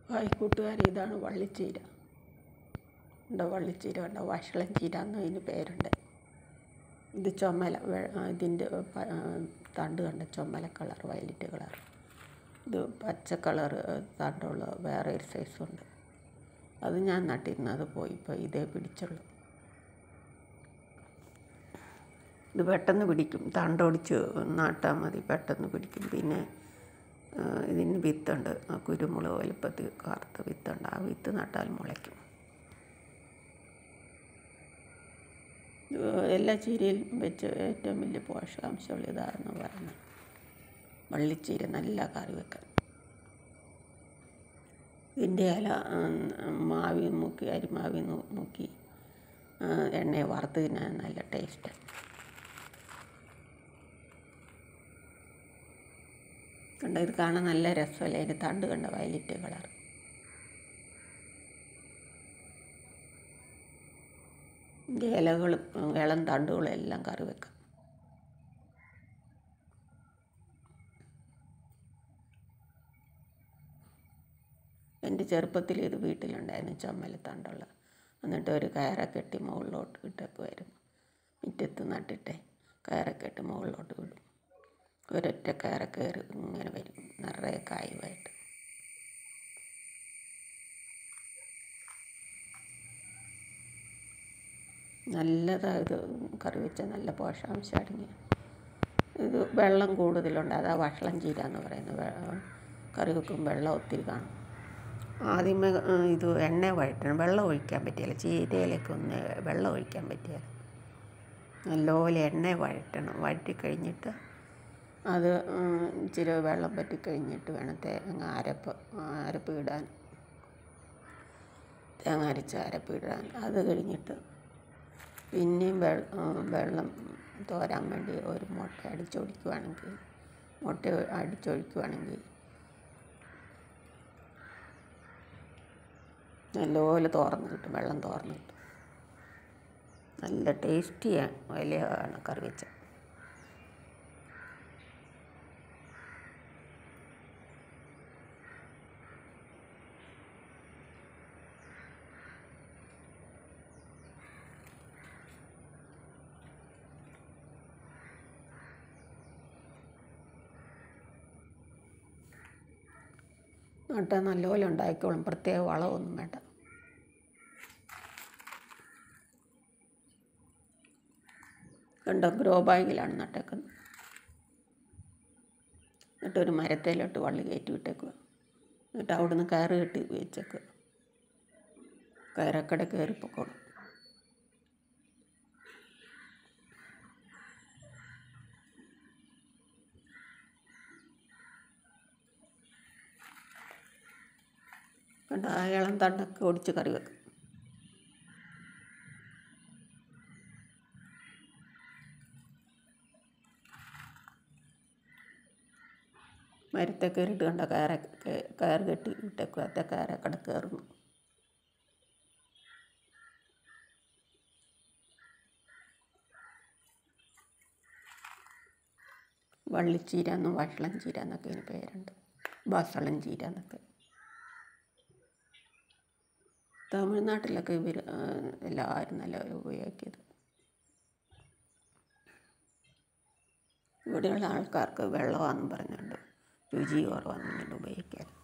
hi കൂട്ടുകാരെ ഇതാണ് വള്ളിച്ചീര ഉണ്ടോ വള്ളിച്ചീര ഉണ്ടോ വഷളൻ ചീര എന്ന് ഇതിന് പേരുണ്ട് ഇത് ചുമല വെ- ആ, ഇതിൻ്റെ പ- ആ, തണ്ട് കണ്ട ചുമല കളർ വയലറ്റ് കളർ ഇത് പച്ച കളർ തണ്ടുള്ള വേറെ ഒരു സൈസുണ്ട് അത് ഞാൻ നട്ടിരുന്നു അത് പോയി ഇപ്പോൾ ഇതേ പിടിച്ചുള്ളൂ ഇത് പെട്ടെന്ന് പിടിക്കും തണ്ടൊടിച്ച് നട്ടാൽ മതി പെട്ടെന്ന് പിടിക്കും പിന്നെ ആ, ഇതിന് വിത്തുണ്ട് ആ കുരുമുളക് വലുപ്പത്തിൽ കറുത്ത വിത്തുണ്ട് ആ വിത്ത് നട്ടാൽ മുളയ്ക്കും ഇത് എല്ലാ ചീരയിലും വെച്ച് ഏറ്റവും വലിയ പോഷകാംശമുള്ള ഇതാണെന്ന് പറയുന്നത് വള്ളിച്ചീര നല്ല കറി വെക്കാൻ ഇതിൻ്റെ ഇല മാവി മുക്കി അരിമാവി നു- മുക്കി ആ, എണ്ണയെ വറുത്ത് തിന്നാൻ നല്ല ടേസ്റ്റ് കണ്ട ഇത് കാണാൻ നല്ല രസമല്ലേ അതിൻ്റെ തണ്ട് കണ്ട വയലറ്റ് കളർ ഇതിൻ്റെ ഇലകളും ഉം, ഇളം തണ്ടുകളും എല്ലാം കറി വെക്കാം എൻ്റെ ചെറുപ്പത്തിൽ ഇത് വീട്ടിലുണ്ടായിരുന്നു ചുമലത്തണ്ടുള്ള എന്നിട്ട് ഒരു കയറൊക്കെ കെട്ടി മുകളിലോട്ട് ഇട്ടേക്കുമായിരുന്നു മുറ്റത്ത് നട്ടിട്ടേ കയറൊക്കെ കെട്ടി മുകളിലോട്ട് വിടും ഒരൊറ്റ കയറ കയറി ഇങ്ങനെ വരും നിറയെ കായുമായിട്ട് നല്ലതാണ് ഇത് കറി വെച്ച നല്ല പോഷകാംശം അടങ്ങിയ ഇത് വെള്ളം കൂടുതലുണ്ട് അതാ വഷളം ചീര എന്ന് പറയുന്നത് വെ- കറി വെക്കും വെള്ളം ഒത്തിരി കാണും ആദ്യമേ ആ, ഇത് എണ്ണ വഴറ്റണം വെള്ളം ഒഴിക്കാൻ പറ്റിയല്ല ചീരയിലേക്ക് ഒന്ന് വെള്ളം ഒഴിക്കാൻ പറ്റിയല്ല നല്ലപോലെ എണ്ണ വഴറ്റണം വഴറ്റി കഴിഞ്ഞിട്ട് അത് ഉം, ഇച്ചിരി വെള്ളം പറ്റി കഴിഞ്ഞിട്ട് വേണം തേങ്ങ അരപ്പ് അരപ്പ് ഇടാൻ തേങ്ങ അരച്ച് അരപ്പ് ഇടാൻ അത് കഴിഞ്ഞിട്ട് പിന്നെയും വെ- ഉം, വെള്ളം തോരാൻ വേണ്ടി ഒരു മുട്ട അടിച്ചൊഴിക്കുവാണെങ്കിൽ മുട്ട അടിച്ചൊഴിക്കുവാണെങ്കിൽ നല്ലപോലെ തോർന്ന് കിട്ടും വെള്ളം തോർന്ന് കിട്ടും നല്ല ടേസ്റ്റിയാണ് വലിയാണ് കറി വെച്ചത് നട്ടാൽ നല്ലപോലെ ഉണ്ടായിക്കോളും പ്രത്യേക വളമൊന്നും വേണ്ട കണ്ടോ ഗ്രോ ബാഗിലാണ് നട്ടേക്കുന്നത് എന്നിട്ട് ഒരു മരത്തേലോട്ട് വള്ളി കയറ്റി വിട്ടേക്കുക എന്നിട്ട് അവിടുന്ന് കയറ് കെട്ടി വെച്ചേക്കുക കയറക്കട കയറി പൊക്കോളും കണ്ട ആ ഇളം തണ്ടൊക്കെ ഒടിച്ച് കറി വെക്കും മരത്തെ കയറിയിട്ട് കണ്ട കയറ കയറ് കെട്ടി ഇട്ടേക്കും അത്തെ കയറക്കട കയറുന്നു വള്ളിച്ചീര എന്നും വഷളം ചീര എന്നൊക്കെ ഇതിന് പേരുണ്ട് ബസളം ചീര എന്നൊക്കെ തമിഴ്നാട്ടിലൊക്കെ ഇവർ എല്ലാവരും നല്ല ഉപയോഗിക്കിയത് ഇവിടെയുള്ള ആൾക്കാർക്ക് വെള്ളമാണെന്ന് പറഞ്ഞുകൊണ്ട് രുചി കുറവാണെന്ന് ഉപയോഗിക്കാൻ